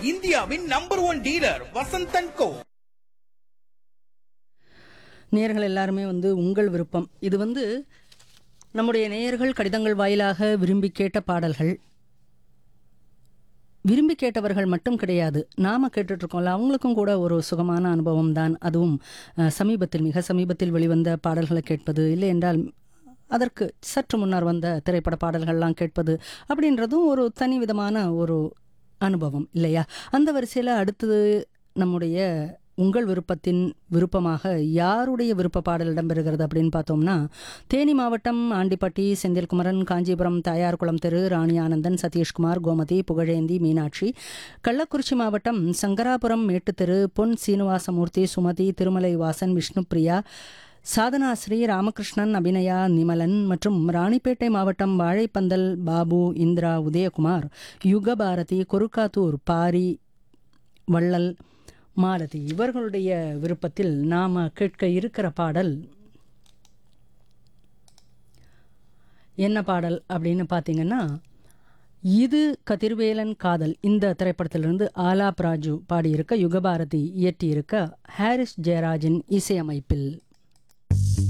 இந்தியாவின் number one dealer Vasanthan co நேயர்கள் எல்லாருமே வந்து உங்கள் விருப்பம் இது வந்து நம்முடைய நேயர்கள் கடிதங்கள் வாயிலாக விரும்பி கேட்ட பாடல்கள் விரும்பி கேட்டவர்கள் மட்டும் கிடையாது நாம கேட்டுட்டு இருக்கோம்ல அவங்களுக்கும் கூட ஒரு சுகமான அனுபவம் தான் அதுவும் அஹ், சமீபத்தில் மிக சமீபத்தில் வெளிவந்த பாடல்களை கேட்பது இல்லை என்றால் அதற்கு சற்று முன்னர் வந்த திரைப்பட பாடல்கள்லாம் கேட்பது அப்படின்றதும் ஒரு தனி விதமான ஒரு அனுபவம் இல்லையா அந்த வரிசையில் அடுத்தது நம்முடைய உங்கள் விருப்பத்தின் விருப்பமாக யாருடைய விருப்ப பாடல் இடம்பெறுகிறது அப்படின்னு பார்த்தோம்னா தேனி மாவட்டம் ஆண்டிப்பட்டி செந்தில்குமரன் காஞ்சிபுரம் தாயார்குளம் தெரு ராணி ஆனந்தன் சதீஷ்குமார் கோமதி புகழேந்தி மீனாட்சி கள்ளக்குறிச்சி மாவட்டம் சங்கராபுரம் மேட்டுத்தெரு பொன் சீனிவாசமூர்த்தி சுமதி திருமலை வாசன் விஷ்ணுபிரியா சாதனா ஸ்ரீ ராமகிருஷ்ணன் அபிநயா நிமலன் மற்றும் ராணிப்பேட்டை மாவட்டம் வாழைப்பந்தல் பாபு இந்திரா உதயகுமார் யுகபாரதி கொருக்காத்தூர் பாரி வள்ளல் மாலதி இவர்களுடைய விருப்பத்தில் நாம கேட்க இருக்கிற பாடல் என்ன பாடல் அப்படின்னு பார்த்தீங்கன்னா இது கதிர்வேலன் காதல் இந்த திரைப்படத்திலிருந்து ஆலாப் ராஜு பாடியிருக்க யுகபாரதி இயற்றியிருக்க ஹாரிஸ் ஜெயராஜின் இசையமைப்பில்